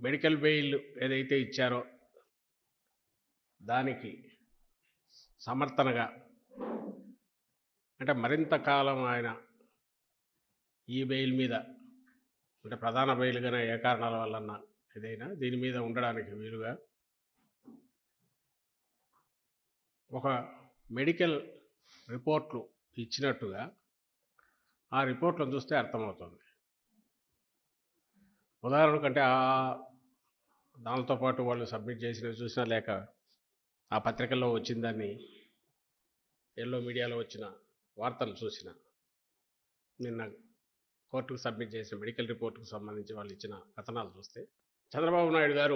medical bail ఏదైతే ఇచ్చారో దానికి సమర్థనగా అంటే మరింత కాలం ఆయన ఈ బెయిల్ మీద అంటే ప్రధాన బెయిల్గానే ఏ కారణాల వలన ఏదైనా దీని మీద ఉండడానికి వీలుగా ఒక మెడికల్ రిపోర్ట్లు ఇచ్చినట్టుగా ఆ రిపోర్ట్లను చూస్తే అర్థమవుతుంది ఉదాహరణ కంటే ఆ దానితో పాటు వాళ్ళు సబ్మిట్ చేసినవి చూసినా లేక ఆ పత్రికల్లో వచ్చిందాన్ని ఎల్లో మీడియాలో వచ్చిన వార్తలు చూసిన నిన్న కోర్టుకు సబ్మిట్ చేసిన మెడికల్ రిపోర్టుకు సంబంధించి వాళ్ళు ఇచ్చిన కథనాలు చూస్తే చంద్రబాబు నాయుడు గారు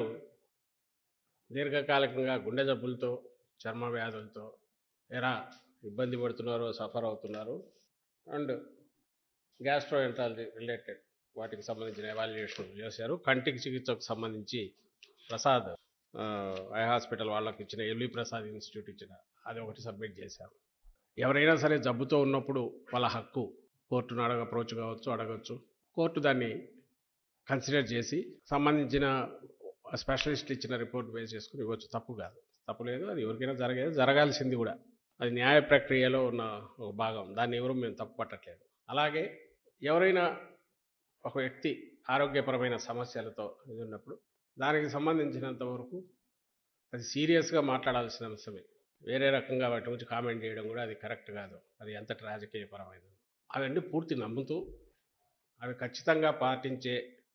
దీర్ఘకాలికంగా గుండె జబ్బులతో చర్మ వ్యాధులతో ఎలా ఇబ్బంది పడుతున్నారో సఫర్ అవుతున్నారు అండ్ గ్యాస్ట్రోఎంట్రాలజీ రిలేటెడ్ వాటికి సంబంధించిన ఎవాల్యుయేషన్ చేశారు కంటికి చికిత్సకు సంబంధించి ప్రసాద్ ఆ, ఐ హాస్పిటల్ వాళ్ళకి ఇచ్చిన ఎల్వి ప్రసాద్ ఇన్స్టిట్యూట్ ఇచ్చిన అది ఒకటి సబ్మిట్ చేశారు ఎవరైనా సరే జబ్బుతో ఉన్నప్పుడు వాళ్ళ హక్కు కోర్టును అడగ అప్రోచ్ కావచ్చు అడగచ్చు కోర్టు దాన్ని కన్సిడర్ చేసి సంబంధించిన స్పెషలిస్ట్ ఇచ్చిన రిపోర్ట్ బేస్ చేసుకుని ఇవ్వచ్చు తప్పు కాదు తప్పు లేదు అది ఎవరికైనా జరగేది జరగాల్సింది కూడా అది న్యాయ ప్రక్రియలో ఉన్న ఒక భాగం దాన్ని ఎవరు మేము తప్పు పట్టట్లేదు అలాగే ఎవరైనా ఒక వ్యక్తి ఆరోగ్యపరమైన సమస్యలతో ఇది ఉన్నప్పుడు దానికి సంబంధించినంత వరకు అది సీరియస్గా మాట్లాడాల్సిన అంశమే వేరే రకంగా వాటి గురించి కామెంట్ చేయడం కూడా అది కరెక్ట్ కాదు అది ఎంతటి రాజకీయపరమైనది అవన్నీ పూర్తి నమ్ముతూ అవి ఖచ్చితంగా పాటించే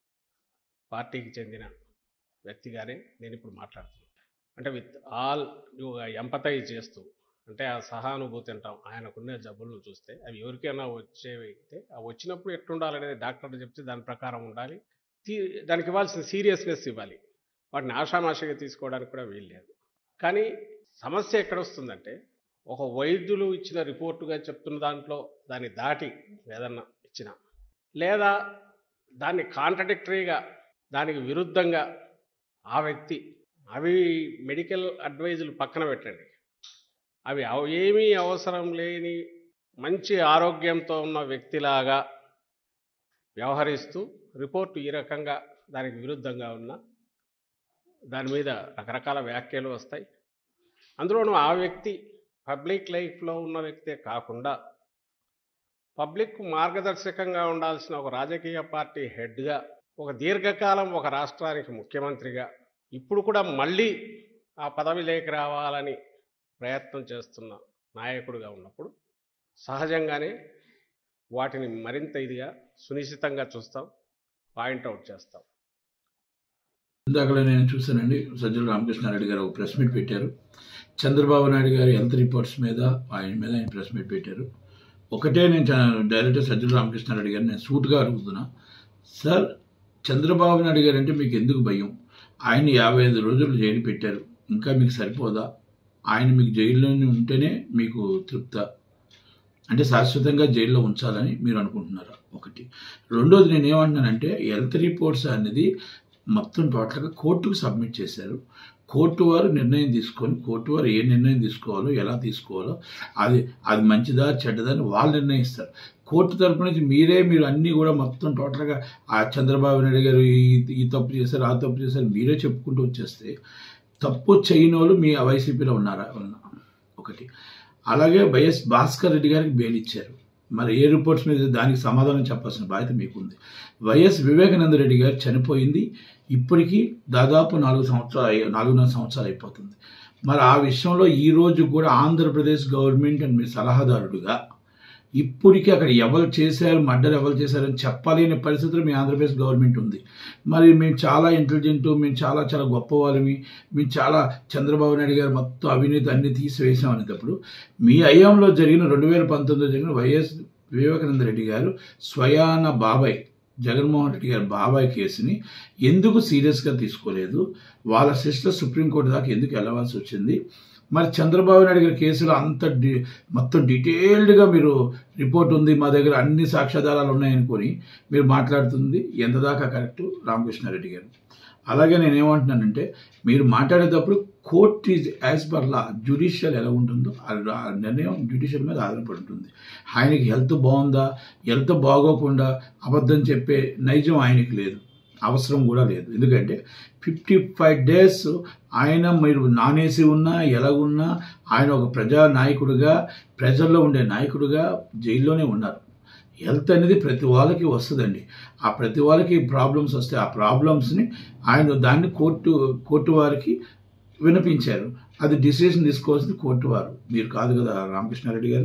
పార్టీకి చెందిన వ్యక్తిగానే నేను ఇప్పుడు మాట్లాడుతున్నాను అంటే విత్ ఆల్ ఎంపతైజ్ చేస్తూ అంటే ఆ సహానుభూతి అంటాం ఆయనకున్న జబ్బులను చూస్తే అవి ఎవరికైనా వచ్చేవి అయితే ఆ వచ్చినప్పుడు ఎట్లుండాలనేది డాక్టర్ చెప్తే దాని ప్రకారం ఉండాలి తీ- దానికి ఇవ్వాల్సిన సీరియస్నెస్ ఇవ్వాలి వాటిని ఆషామాషిగా తీసుకోవడానికి కూడా వీల్లేదు కానీ సమస్య ఎక్కడ వస్తుందంటే ఒక వైద్యులు ఇచ్చిన రిపోర్టుగా చెప్తున్న దాంట్లో దాన్ని దాటి ఏదన్నా ఇచ్చిన లేదా దాన్ని కాంట్రడిక్టరీగా దానికి విరుద్ధంగా ఆ వ్యక్తి అవి మెడికల్ అడ్వైజులు పక్కన పెట్టండి అవి అవ- ఏమీ అవసరం లేని మంచి ఆరోగ్యంతో ఉన్న వ్యక్తిలాగా వ్యవహరిస్తూ రిపోర్టు ఈ రకంగా దానికి విరుద్ధంగా ఉన్న దాని మీద రకరకాల వ్యాఖ్యలు వస్తాయి అందులోనూ ఆ వ్యక్తి పబ్లిక్ లైఫ్లో ఉన్న వ్యక్తే కాకుండా పబ్లిక్ మార్గదర్శకంగా ఉండాల్సిన ఒక రాజకీయ పార్టీ హెడ్గా ఒక దీర్ఘకాలం ఒక రాష్ట్రానికి ముఖ్యమంత్రిగా ఇప్పుడు కూడా మళ్ళీ ఆ పదవిలోకి రావాలని ప్రయత్నం చేస్తున్న నాయకుడిగా ఉన్నప్పుడు సహజంగానే వాటిని మరింత ఇదిగా సునిశ్చితంగా చూస్తాం పాయింట్అవుట్ చేస్తాం ఇందాకలే నేను చూశానండి సజ్జల రామకృష్ణారెడ్డి గారు ఒక ప్రెస్ మీట్ పెట్టారు చంద్రబాబు నాయుడు గారి హెల్త్ రిపోర్ట్స్ మీద ఆయన మీద ఆయన ప్రెస్ మీట్ పెట్టారు ఒకటే నేను చ- డైరెక్టర్ సజ్జల రామకృష్ణారెడ్డి గారు నేను సూట్గా అడుగుతున్నా సార్ చంద్రబాబు నాయుడు గారు అంటే మీకు ఎందుకు భయం ఆయన యాభై ఐదు రోజులు జైలు పెట్టారు ఇంకా మీకు సరిపోదా ఆయన మీకు జైల్లోనే ఉంటేనే మీకు తృప్త అంటే శాశ్వతంగా జైల్లో ఉంచాలని మీరు అనుకుంటున్నారా ఒకటి రెండోది నేను ఏమంటున్నానంటే హెల్త్ రిపోర్ట్స్ అనేది మొత్తం టోటల్గా కోర్టుకు సబ్మిట్ చేశారు కోర్టు వారు నిర్ణయం తీసుకొని కోర్టు వారు ఏ నిర్ణయం తీసుకోవాలో ఎలా తీసుకోవాలో అది అది మంచిదా చెడ్డదా అని వాళ్ళు నిర్ణయిస్తారు కోర్టు తరపు నుంచి మీరే మీరు అన్నీ కూడా మొత్తం టోటల్గా ఆ చంద్రబాబు నాయుడు గారు ఈ ఈ తప్పు చేశారు ఆ తప్పు చేశారు మీరే చెప్పుకుంటూ వచ్చేస్తే తప్పు చేయని వాళ్ళు మీ వైసీపీలో ఉన్నారా ఉన్నా ఒకటి అలాగే వైఎస్ భాస్కర్ రెడ్డి గారికి బెయిల్ ఇచ్చారు మరి ఏ రిపోర్ట్స్ మీద దానికి సమాధానం చెప్పాల్సిన బాధ్యత మీకుంది వైఎస్ వివేకానంద రెడ్డి గారు చనిపోయింది ఇప్పటికీ దాదాపు నాలుగు సంవత్సరాలు అయ్యి- నాలుగున్నర సంవత్సరాలు అయిపోతుంది మరి ఆ విషయంలో ఈ రోజు కూడా ఆంధ్రప్రదేశ్ గవర్నమెంట్ అండ్ మీ సలహాదారుడుగా ఇప్పటికీ అక్కడ ఎవరు చేశారు మర్డర్ ఎవరు చేశారని చెప్పాలి అనే పరిస్థితులు మీ ఆంధ్రప్రదేశ్ గవర్నమెంట్ ఉంది మరి మేము చాలా ఇంటెలిజెంట్ మేము చాలా చాలా గొప్ప వాళ్ళమి మేము చాలా చంద్రబాబు నాయుడు గారు మొత్తం అవినీతి అన్ని తీసివేసాం అనేటప్పుడు మీ అయ్యంలో జరిగిన రెండు వేల పంతొమ్మిదిలో జరిగిన వైఎస్ వివేకానంద రెడ్డి గారు స్వయాన బాబాయ్ జగన్మోహన్ రెడ్డి గారి బాబాయ్ కేసుని ఎందుకు సీరియస్గా తీసుకోలేదు వాళ్ళ సిస్టర్ సుప్రీంకోర్టు దాకా ఎందుకు వెళ్ళవలసి వచ్చింది మరి చంద్రబాబు నాయుడు గారి కేసులో అంత డి మొత్తం డీటెయిల్డ్గా మీరు రిపోర్ట్ ఉంది మా దగ్గర అన్ని సాక్ష్యాధారాలు ఉన్నాయనుకొని మీరు మాట్లాడుతుంది ఎంత దాకా కరెక్ట్ రామకృష్ణారెడ్డి గారు అలాగే నేను ఏమంటున్నానంటే మీరు మాట్లాడేటప్పుడు court is as per law judicial ఎలా ఉంటుందో ఆ ఆ నిర్ణయం జ్యుడిషియల్ మీద ఆధారపడి ఉంటుంది ఆయనకి హెల్త్ బాగుందా హెల్త్ బాగోకుండా అబద్ధం చెప్పే నైజం ఆయనకి లేదు అవసరం కూడా లేదు ఎందుకంటే ఫిఫ్టీ ఫైవ్ డేస్ ఆయన మీరు నాన్ ఏసీ ఉన్నా ఎలాగున్నా ఆయన ఒక ప్రజా నాయకుడిగా ప్రజల్లో ఉండే నాయకుడిగా జైల్లోనే ఉన్నారు హెల్త్ అనేది ప్రతి వాళ్ళకి వస్తుందండి ఆ ప్రతి వాళ్ళకి ప్రాబ్లమ్స్ వస్తే ఆ ప్రాబ్లమ్స్ని ఆయన దాన్ని కోర్టు కోర్టు వారికి వినిపించారు అది డిసిషన్ తీసుకోవాల్సింది కోర్టు వారు మీరు కాదు కదా రామకృష్ణారెడ్డి గారు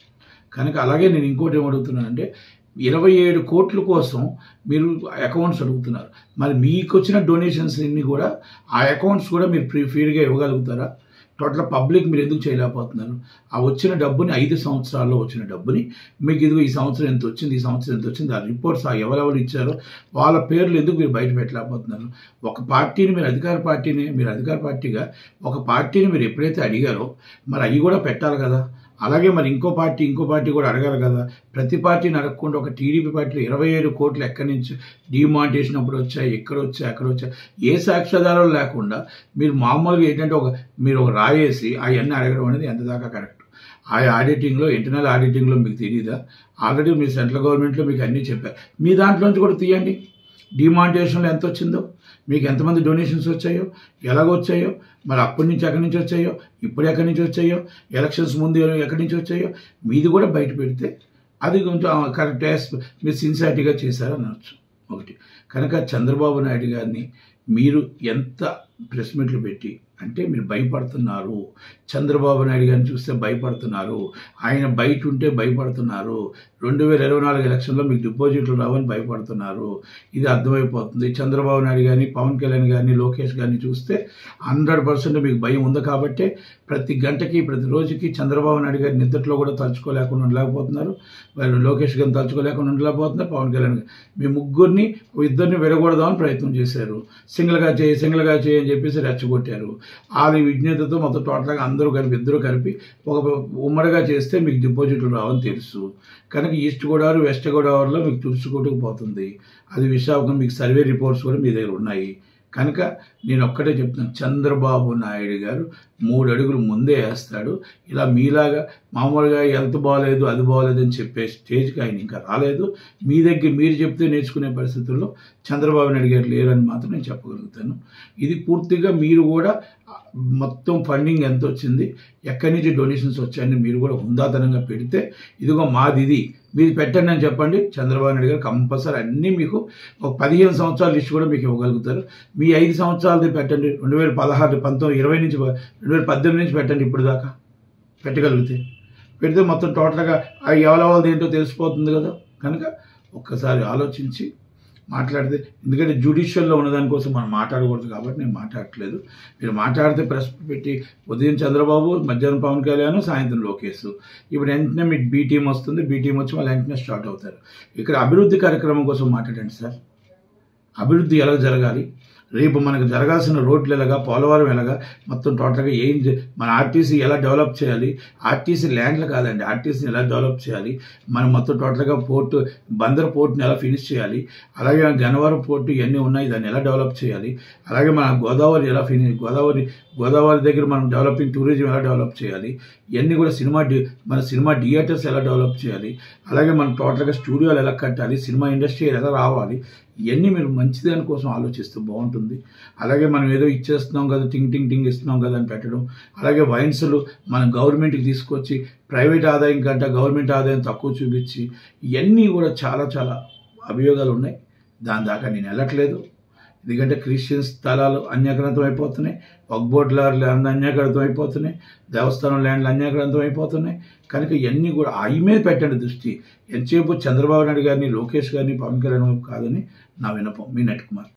కనుక అలాగే నేను ఇంకోటి ఏం అడుగుతున్నానంటే ఇరవై ఏడు కోట్ల కోసం మీరు అకౌంట్స్ అడుగుతున్నారు మరి మీకు వచ్చిన డొనేషన్స్ అన్ని కూడా ఆ అకౌంట్స్ కూడా మీరు ఫ్రీ ఫ్రీగా ఇవ్వగలుగుతారా టోటల్ పబ్లిక్ మీరు ఎందుకు చేయలేకపోతున్నారు ఆ వచ్చిన డబ్బుని ఐదు సంవత్సరాల్లో వచ్చిన డబ్బుని మీకు ఇదిగో ఈ సంవత్సరం ఎంత వచ్చింది ఈ సంవత్సరం ఎంత వచ్చింది ఆ రిపోర్ట్స్ ఆ ఎవరెవరు ఇచ్చారో వాళ్ళ పేర్లు ఎందుకు మీరు బయట పెట్టలేకపోతున్నారు ఒక పార్టీని మీరు అధికార పార్టీని మీరు అధికార పార్టీగా ఒక పార్టీని మీరు ఎప్పుడైతే అడిగారో మరి అవి కూడా పెట్టాలి కదా అలాగే మరి ఇంకో పార్టీ ఇంకో పార్టీ కూడా అడగాలి కదా ప్రతి పార్టీని అడగకుండా ఒక టీడీపీ పార్టీలో ఇరవై ఏడు కోట్లు ఎక్కడి నుంచి డిమాంటేషన్ అప్పుడు వచ్చాయి ఎక్కడ వచ్చాయి అక్కడ వచ్చాయి ఏ సాక్ష్యాధారాలు లేకుండా మీరు మామూలుగా ఏంటంటే ఒక మీరు ఒక రాయేసి అవన్నీ అడగడం అనేది ఎంత దాకా కరెక్ట్ ఆ ఆడిటింగ్లో ఇంటర్నల్ ఆడిటింగ్లో మీకు తెలియదా ఆల్రెడీ మీ సెంట్రల్ గవర్నమెంట్లో మీకు అన్నీ చెప్పారు మీ దాంట్లోంచి కూడా తీయండి డిమాంటేషన్లో ఎంత వచ్చిందో మీకు ఎంతమంది డొనేషన్స్ వచ్చాయో ఎలాగ వచ్చాయో మరి అప్పటి నుంచి ఎక్కడి నుంచి వచ్చాయో ఇప్పుడు ఎక్కడి నుంచి వచ్చాయో ఎలక్షన్స్ ముందు ఎక్కడి నుంచి వచ్చాయో మీది కూడా బయట పెడితే అది కొంచెం కరెక్ట్ మీరు సిన్సియారిటీగా చేశారు అనవచ్చు ఒకటి కనుక చంద్రబాబు నాయుడు గారిని మీరు ఎంత ప్రెస్ మీట్లు పెట్టి అంటే మీరు భయపడుతున్నారు చంద్రబాబు నాయుడు గారిని చూస్తే భయపడుతున్నారు ఆయన బయట ఉంటే భయపడుతున్నారు రెండు వేల ఇరవై నాలుగు ఎలక్షన్లో మీకు డిపాజిట్లు రావని భయపడుతున్నారు ఇది అర్థమైపోతుంది చంద్రబాబు నాయుడు గారిని పవన్ కళ్యాణ్ గారిని లోకేష్ గారిని చూస్తే హండ్రెడ్ పర్సెంట్ మీకు భయం ఉంది కాబట్టే ప్రతి గంటకి ప్రతి రోజుకి చంద్రబాబు నాయుడు గారి నిద్రలో కూడా తలుచుకోలేకుండా ఉండలేకపోతున్నారు వాళ్ళు లోకేష్ గారిని తలుచుకోలేకుండా ఉండలేకపోతున్నారు పవన్ కళ్యాణ్ గారు మీ ముగ్గురిని ఇద్దరిని విడగొడదామని ప్రయత్నం చేశారు సింగిల్గా చేయి సింగిల్గా చేయి అని చెప్పేసి రెచ్చగొట్టారు వాళ్ళ విజ్ఞతతో మొత్తం టోటల్గా అందరూ కలిపి ఇద్దరు కలిపి ఒక ఉమ్మడిగా చేస్తే మీకు డిపాజిట్లు రావని తెలుసు కనుక ఈస్ట్ గోదావరి వెస్ట్ గోదావరిలో మీకు తుడుచుకోటుకుపోతుంది అది విశాఖపట్నం మీకు సర్వే రిపోర్ట్స్ కూడా మీ దగ్గర ఉన్నాయి కనుక నేను ఒక్కటే చెప్తున్నాను చంద్రబాబు నాయుడు గారు మూడు అడుగులు ముందే వేస్తాడు ఇలా మీలాగా మామూలుగా హెల్త్ బాగాలేదు అది బాగాలేదు అని చెప్పే స్టేజ్కి ఆయన ఇంకా రాలేదు మీ దగ్గర మీరు చెప్తే నేర్చుకునే పరిస్థితుల్లో చంద్రబాబు నాయుడు గారు లేరని మాత్రం నేను చెప్పగలుగుతాను ఇది పూర్తిగా మీరు కూడా మొత్తం ఫండింగ్ ఎంత వచ్చింది ఎక్కడి నుంచి డొనేషన్స్ వచ్చాయని మీరు కూడా హుందాతనంగా పెడితే ఇదిగో మాది ఇది మీరు పెట్టండి అని చెప్పండి చంద్రబాబు నాయుడు గారు కంపల్సరీ అన్నీ మీకు ఒక పదిహేను సంవత్సరాల లిస్ట్ కూడా మీకు ఇవ్వగలుగుతారు మీ ఐదు సంవత్సరాలది పెట్టండి రెండు వేల పదహారు పంతొమ్మిది ఇరవై నుంచి రెండు వేల పద్దెనిమిది నుంచి పెట్టండి ఇప్పుడు దాకా పెట్టగలిగితే పెడితే మొత్తం టోటల్గా ఆ ఎవరెవరిది ఏంటో తెలిసిపోతుంది కదా కనుక ఒక్కసారి ఆలోచించి మాట్లాడితే ఎందుకంటే జ్యుడిషియల్లో ఉన్న దానికోసం మనం మాట్లాడకూడదు కాబట్టి నేను మాట్లాడట్లేదు మీరు మాట్లాడితే ప్రెస్ పెట్టి ఉదయం చంద్రబాబు మధ్యాహ్నం పవన్ కళ్యాణ్ సాయంత్రం లోకేష్ ఇప్పుడు వెంటనే మీకు బీ టీం వస్తుంది బీ టీం వచ్చి వాళ్ళు వెంటనే స్టార్ట్ అవుతారు ఇక్కడ అభివృద్ధి కార్యక్రమం కోసం మాట్లాడండి సార్ అభివృద్ధి ఎలా జరగాలి రేపు మనకు జరగాల్సిన రోడ్లు ఎలాగా పోలవరం ఎలాగా మొత్తం టోటల్గా ఏం చే- మన ఆర్టీసీ ఎలా డెవలప్ చేయాలి ఆర్టీసీ ల్యాండ్లు కాదండి ఆర్టీసీని ఎలా డెవలప్ చేయాలి మనం మొత్తం టోటల్గా పోర్టు బందర్ పోర్ట్ని ఎలా ఫినిష్ చేయాలి అలాగే గన్నవరం పోర్టు ఇవన్నీ ఉన్నాయి దాన్ని ఎలా డెవలప్ చేయాలి అలాగే మన గోదావరి ఎలా ఫిని గోదావరి గోదావరి దగ్గర మనం డెవలపింగ్ టూరిజం ఎలా డెవలప్ చేయాలి ఇవన్నీ కూడా సినిమా డి మన సినిమా థియేటర్స్ ఎలా డెవలప్ చేయాలి అలాగే మనం టోటల్గా స్టూడియోలు ఎలా కట్టాలి సినిమా ఇండస్ట్రీ ఎలా రావాలి ఇవన్నీ మీరు మంచి దానికోసం ఆలోచిస్తే బాగుంటుంది అలాగే మనం ఏదో ఇచ్చేస్తున్నాం కదా టింగ్ టింగ్ టింగ్ ఇస్తున్నాం కదా అని పెట్టడం అలాగే వైన్స్లు మన గవర్నమెంట్కి తీసుకొచ్చి ప్రైవేట్ ఆదాయం కంటే గవర్నమెంట్ ఆదాయం తక్కువ చూపించి ఇవన్నీ కూడా చాలా చాలా అభియోగాలు ఉన్నాయి దాని దాకా నేను వెళ్ళట్లేదు ఎందుకంటే క్రిస్టియన్ స్థలాలు అన్యాక్రాంతం అయిపోతున్నాయి వక్బోర్డ్ ల్యాండ్లు అన్యాక్రాంతం అయిపోతున్నాయి దేవస్థానం ల్యాండ్లు అన్యాక్రాంతం అయిపోతున్నాయి కనుక ఇవన్నీ కూడా అవి మీద పెట్టండి దృష్టి ఎంతసేపు చంద్రబాబు నాయుడు గారిని లోకేష్ గారిని పవన్ కళ్యాణ్ వైపు కాదని నా వినపం మీ నట్ కుమార్